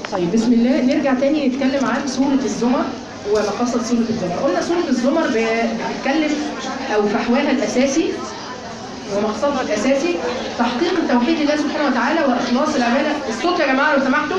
طيب بسم الله نرجع تاني نتكلم عن سورة الزمر ومقاصد سورة الزمر قلنا سورة الزمر ب- بتتكلم أو فحواها الأساسي ومقصدها الأساسي تحقيق توحيد الله سبحانه وتعالى وإخلاص العبادة الصوت يا جماعة لو سمحتوا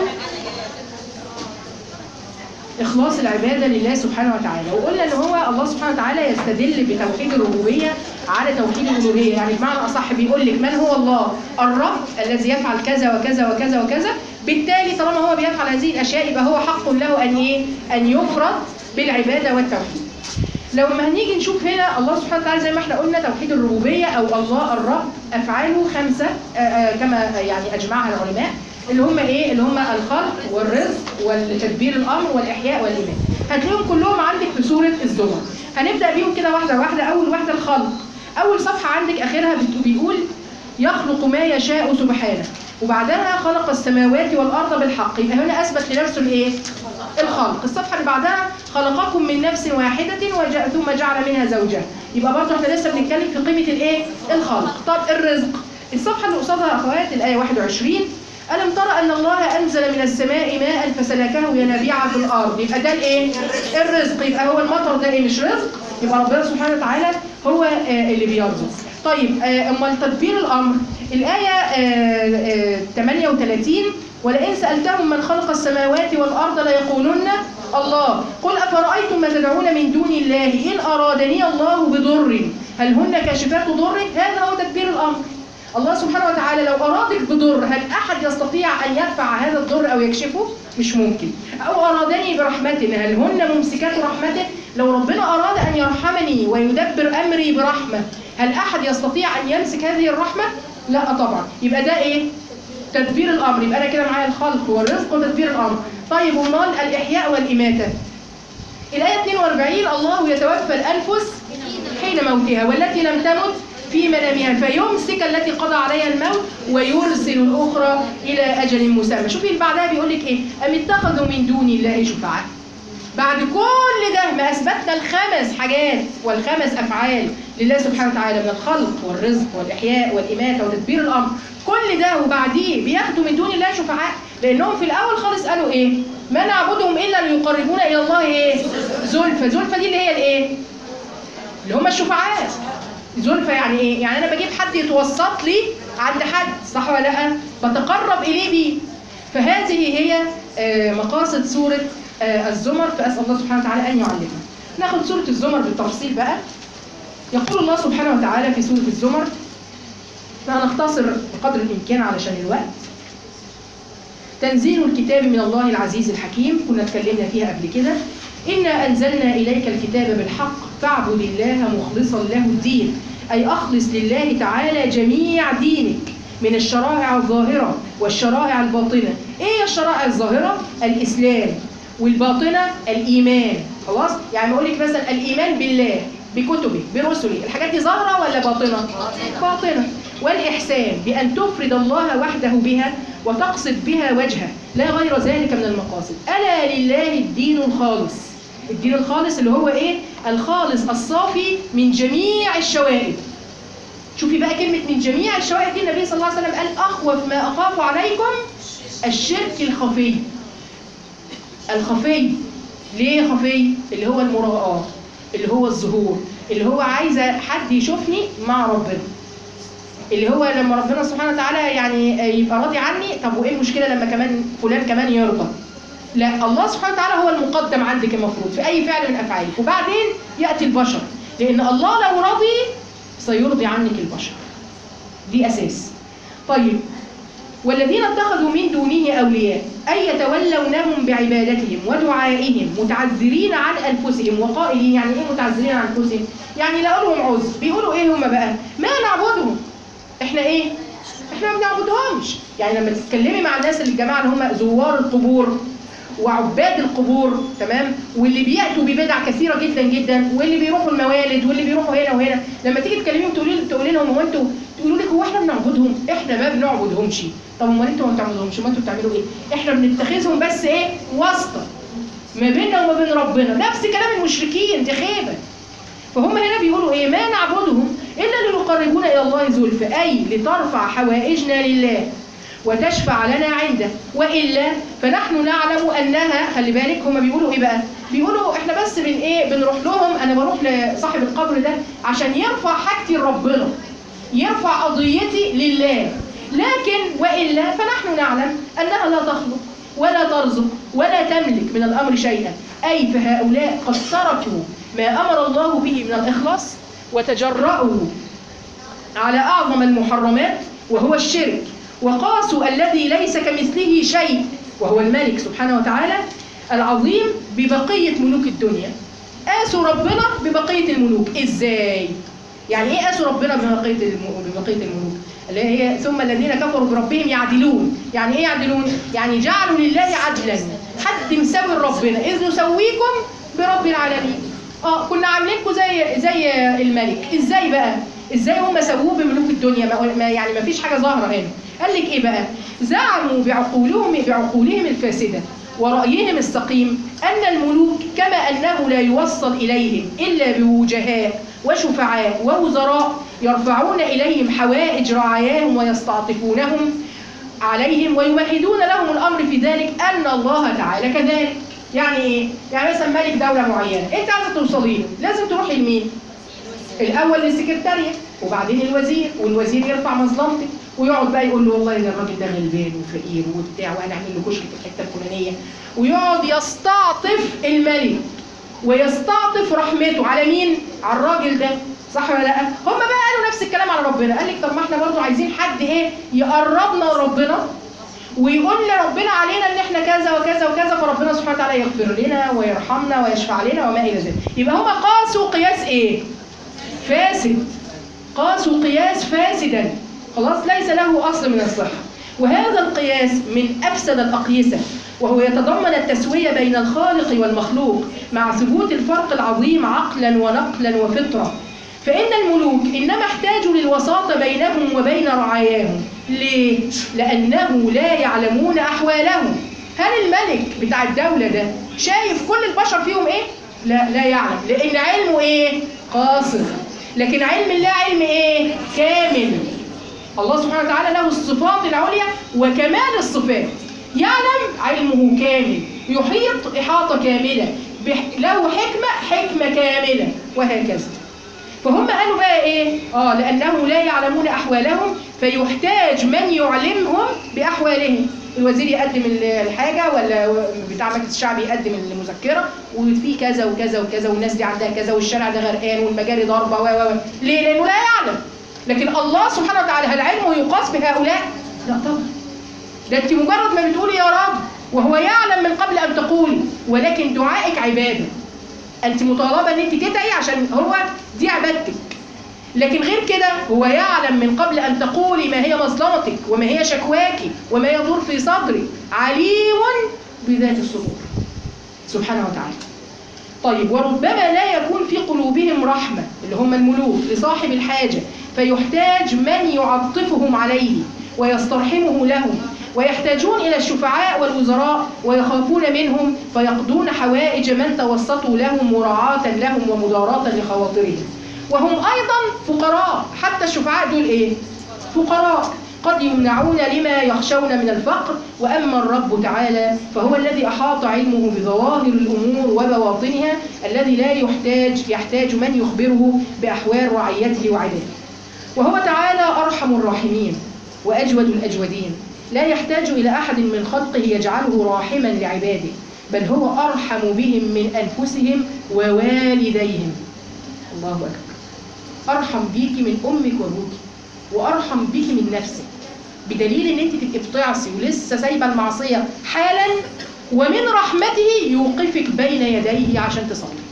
إخلاص العبادة لله سبحانه وتعالى وقلنا إن هو الله سبحانه وتعالى يستدل بتوحيد الربوبية على توحيد الألوهية يعني بمعنى أصح بيقول لك من هو الله الرب الذي يفعل كذا وكذا وكذا وكذا بالتالي طالما هو بيفعل هذه الأشياء يبقى هو حق له أن إيه أن يفرد بالعبادة والتوحيد لو ما هنيجي نشوف هنا الله سبحانه وتعالى زي ما احنا قلنا توحيد الربوبية أو الله الرب أفعاله خمسة آه، آه، كما يعني أجمعها العلماء اللي هم ايه اللي هم الخلق والرزق والتدبير الامر والاحياء والايمان هتلاقيهم كلهم عندك في سوره الزمر هنبدا بيهم كده واحده واحده اول واحده الخلق اول صفحه عندك اخرها بت- بيقول يخلق ما يشاء سبحانه وبعدها خلق السماوات والارض بالحق يبقى هنا اثبت لنفسه الايه الخلق الصفحه اللي بعدها خلقكم من نفس واحده وجاء ثم جعل منها زوجها يبقى برضه احنا لسه بنتكلم في قيمه الايه الخلق طب الرزق الصفحه اللي قصادها يا اخوات الايه 21 ألم ترى أن الله أنزل من السماء ماء فسلكه ينابيع في الأرض يبقى ده الإيه؟ الرزق يبقى هو المطر ده إيه مش رزق يبقى ربنا سبحانه وتعالى هو آه، اللي بيرزق طيب آه، أمال تدبير الأمر الآية آه، آه، 38 ولئن سألتهم من خلق السماوات والأرض ليقولن الله قل أفرأيتم ما تدعون من دون الله إن أرادني الله بضر هل هن كاشفات ضره هذا هو تدبير الأمر الله سبحانه وتعالى لو أرادك بضر هل أحد يستطيع أن يدفع هذا الضر أو يكشفه؟ مش ممكن أو أرادني برحمته هل هن ممسكات رحمته؟ لو ربنا أراد أن يرحمني ويدبر أمري برحمة هل أحد يستطيع أن يمسك هذه الرحمة؟ لا طبعا يبقى ده إيه؟ تدبير الأمر يبقى أنا كده معايا الخلق والرزق وتدبير الأمر طيب ومال الإحياء والإماتة الآية 42 الله يتوفى الأنفس حين موتها والتي لم تمت في منامها فيمسك التي قضى عليها الموت ويرسل الأخرى إلى أجل مسمى شوفي اللي بعدها بيقول لك إيه أم اتخذوا من دون الله شفعاء بعد كل ده ما أثبتنا الخمس حاجات والخمس أفعال لله سبحانه وتعالى من الخلق والرزق والإحياء والإماتة وتدبير الأمر كل ده وبعديه بياخدوا من دون الله شفعاء لأنهم في الأول خالص قالوا إيه ما نعبدهم إلا ليقربونا إلى الله إيه زلفى زلفى دي اللي هي الإيه اللي هم الشفعاء زلفى يعني ايه؟ يعني انا بجيب حد يتوسط لي عند حد صح ولا لا؟ بتقرب اليه بيه. فهذه هي آه، مقاصد سوره آه، الزمر فاسال الله سبحانه وتعالى ان يعلمنا. ناخد سوره الزمر بالتفصيل بقى. يقول الله سبحانه وتعالى في سوره الزمر فهنختصر بقدر الامكان علشان الوقت. تنزيل الكتاب من الله العزيز الحكيم كنا اتكلمنا فيها قبل كده إنا أنزلنا إليك الكتاب بالحق فاعبد الله مخلصا له الدين أي أخلص لله تعالى جميع دينك من الشرائع الظاهرة والشرائع الباطنة إيه هي الشرائع الظاهرة؟ الإسلام والباطنة الإيمان خلاص؟ يعني بقول لك مثلا الإيمان بالله بكتبه برسله الحاجات دي ظاهرة ولا باطنة؟ باطنة والإحسان بأن تفرد الله وحده بها وتقصد بها وجهه لا غير ذلك من المقاصد ألا لله الدين الخالص الدين الخالص اللي هو إيه؟ الخالص الصافي من جميع الشوائب شوفي بقى كلمة من جميع الشوائب دي النبي صلى الله عليه وسلم قال أخوف ما أخاف عليكم الشرك الخفي الخفي ليه خفي؟ اللي هو المراءة اللي هو الظهور اللي هو عايزة حد يشوفني مع ربنا اللي هو لما ربنا سبحانه وتعالى يعني يبقى راضي عني طب وايه المشكله لما كمان فلان كمان يرضى لا الله سبحانه وتعالى هو المقدم عندك المفروض في اي فعل من افعالك وبعدين ياتي البشر لان الله لو رضي سيرضي عنك البشر دي اساس طيب والذين اتخذوا من دونه اولياء اي يتولونهم بعبادتهم ودعائهم متعذرين عن انفسهم وقائلين يعني ايه متعذرين عن انفسهم يعني لا لهم عذر بيقولوا ايه هم بقى ما نعبدهم احنا ايه احنا ما بنعبدهمش يعني لما تتكلمي مع الناس اللي الجماعه اللي هم زوار القبور وعباد القبور تمام واللي بياتوا ببدع كثيره جدا جدا واللي بيروحوا الموالد واللي بيروحوا هنا وهنا لما تيجي تكلميهم تقولي تقولي لهم هو انتوا تقولوا لك هو احنا بنعبدهم احنا ما بنعبدهمش طب امال انتوا ما بتعبدوهمش ما انتوا بتعملوا ايه احنا بنتخذهم بس ايه واسطه ما بيننا وما بين ربنا نفس كلام المشركين دي خيبه فهم هنا بيقولوا ايه ما نعبدهم الا ليقربونا الى الله زلفى اي لترفع حوائجنا لله وتشفع لنا عنده وإلا فنحن نعلم أنها خلي بالك هما بيقولوا إيه بقى بيقولوا إحنا بس بن إيه بنروح لهم أنا بروح لصاحب القبر ده عشان يرفع حاجتي لربنا يرفع قضيتي لله لكن وإلا فنحن نعلم أنها لا تخلق ولا ترزق ولا تملك من الأمر شيئا أي فهؤلاء قد تركوا ما أمر الله به من الإخلاص وتجرأوا على أعظم المحرمات وهو الشرك وقاسوا الذي ليس كمثله شيء وهو الملك سبحانه وتعالى العظيم ببقية ملوك الدنيا قاسوا ربنا ببقية الملوك إزاي؟ يعني إيه قاسوا ربنا ببقية الم- ببقية الملوك؟ اللي هي ثم الذين كفروا بربهم يعدلون يعني إيه يعدلون؟ يعني جعلوا لله عدلا حد مساوي ربنا إذ نسويكم برب العالمين اه كنا عاملينكم زي زي الملك ازاي بقى ازاي هم سووه بملوك الدنيا ما ما- يعني ما فيش حاجه ظاهره هنا قال لك ايه بقى زعموا بعقولهم بعقولهم الفاسده ورأيهم السقيم أن الملوك كما أنه لا يوصل إليهم إلا بوجهاء وشفعاء ووزراء يرفعون إليهم حوائج رعاياهم ويستعطفونهم عليهم ويمهدون لهم الامر في ذلك ان الله تعالى كذلك يعني ايه يعني مثلا ملك دوله معينه انت عايزه توصلي له لازم تروحي لمين الاول للسكرتاريه وبعدين الوزير والوزير يرفع مظلمتك ويقعد بقى يقول له والله ده الراجل ده غلبان وفقير وبتاع وهنعمل له كشك في الحته الفلانيه ويقعد يستعطف الملك ويستعطف رحمته على مين؟ على الراجل ده صح ولا لا؟ هم بقى قالوا نفس الكلام على ربنا قال لك طب ما احنا برضو عايزين حد ايه يقربنا لربنا ويقول لربنا علينا ان احنا كذا وكذا وكذا فربنا سبحانه وتعالى يغفر لنا ويرحمنا ويشفع لنا وما الى ذلك يبقى هم قاسوا قياس ايه؟ فاسد قاسوا قياس فاسدا خلاص ليس له اصل من الصحه وهذا القياس من افسد الاقيسه وهو يتضمن التسويه بين الخالق والمخلوق مع ثبوت الفرق العظيم عقلا ونقلا وفطره فان الملوك انما احتاجوا للوساطه بينهم وبين رعاياهم ليه لانه لا يعلمون احوالهم هل الملك بتاع الدوله ده شايف كل البشر فيهم ايه لا لا يعلم لان علمه ايه قاصر لكن علم الله علم ايه كامل الله سبحانه وتعالى له الصفات العليا وكمال الصفات يعلم علمه كامل يحيط إحاطة كاملة بح- له حكمة حكمة كاملة وهكذا فهم قالوا بقى ايه اه لانه لا يعلمون احوالهم فيحتاج من يعلمهم باحوالهم الوزير يقدم ال- الحاجه ولا بتاع مجلس الشعب يقدم المذكره وفي كذا وكذا وكذا والناس دي عندها كذا والشارع ده غرقان والمجاري ضاربه و و و ليه لانه لا يعلم لكن الله سبحانه وتعالى هل علمه يقاس بهؤلاء لا طبعا ده انت مجرد ما بتقولي يا رب وهو يعلم من قبل ان تقولي ولكن دعائك عباده انت مطالبه ان انت تدعي عشان هو دي عبادتك لكن غير كده هو يعلم من قبل ان تقولي ما هي مظلمتك وما هي شكواك وما يدور في صدرك عليم بذات الصدور سبحانه وتعالى طيب وربما لا يكون في قلوبهم رحمة اللي هم الملوك لصاحب الحاجة فيحتاج من يعطفهم عليه ويسترحمه لهم ويحتاجون إلى الشفعاء والوزراء ويخافون منهم فيقضون حوائج من توسطوا لهم مراعاة لهم ومداراة لخواطرهم وهم أيضا فقراء حتى الشفعاء دول إيه؟ فقراء قد يمنعون لما يخشون من الفقر وأما الرب تعالى فهو الذي أحاط علمه بظواهر الأمور وبواطنها الذي لا يحتاج يحتاج من يخبره بأحوال رعيته وعباده وهو تعالى أرحم الراحمين وأجود الأجودين لا يحتاج إلى أحد من خلقه يجعله راحما لعباده بل هو أرحم بهم من أنفسهم ووالديهم الله أكبر أرحم بيكي من أمك وأبوك وأرحم بيكي من نفسك بدليل ان انت تبقي بتعصي ولسه سايبه المعصيه حالا ومن رحمته يوقفك بين يديه عشان تصلي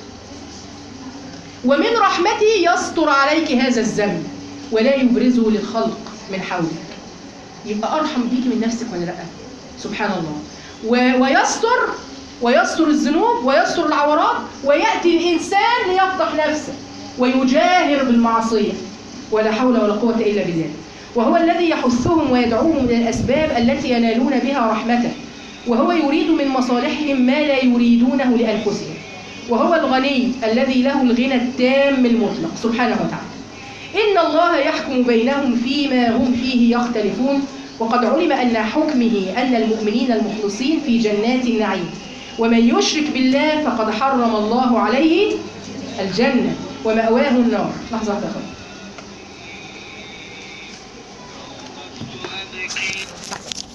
ومن رحمته يستر عليك هذا الذنب ولا يبرزه للخلق من حولك يبقى ارحم بيكي من نفسك ولا لا سبحان الله و- ويستر ويستر الذنوب ويستر العورات وياتي الانسان ليفضح نفسه ويجاهر بالمعصيه ولا حول ولا قوه الا بالله وهو الذي يحثهم ويدعوهم الى الاسباب التي ينالون بها رحمته وهو يريد من مصالحهم ما لا يريدونه لانفسهم وهو الغني الذي له الغنى التام المطلق سبحانه وتعالى إن الله يحكم بينهم فيما هم فيه يختلفون وقد علم أن حكمه أن المؤمنين المخلصين في جنات النعيم ومن يشرك بالله فقد حرم الله عليه الجنة ومأواه النار لحظة واحدة يا أخوان.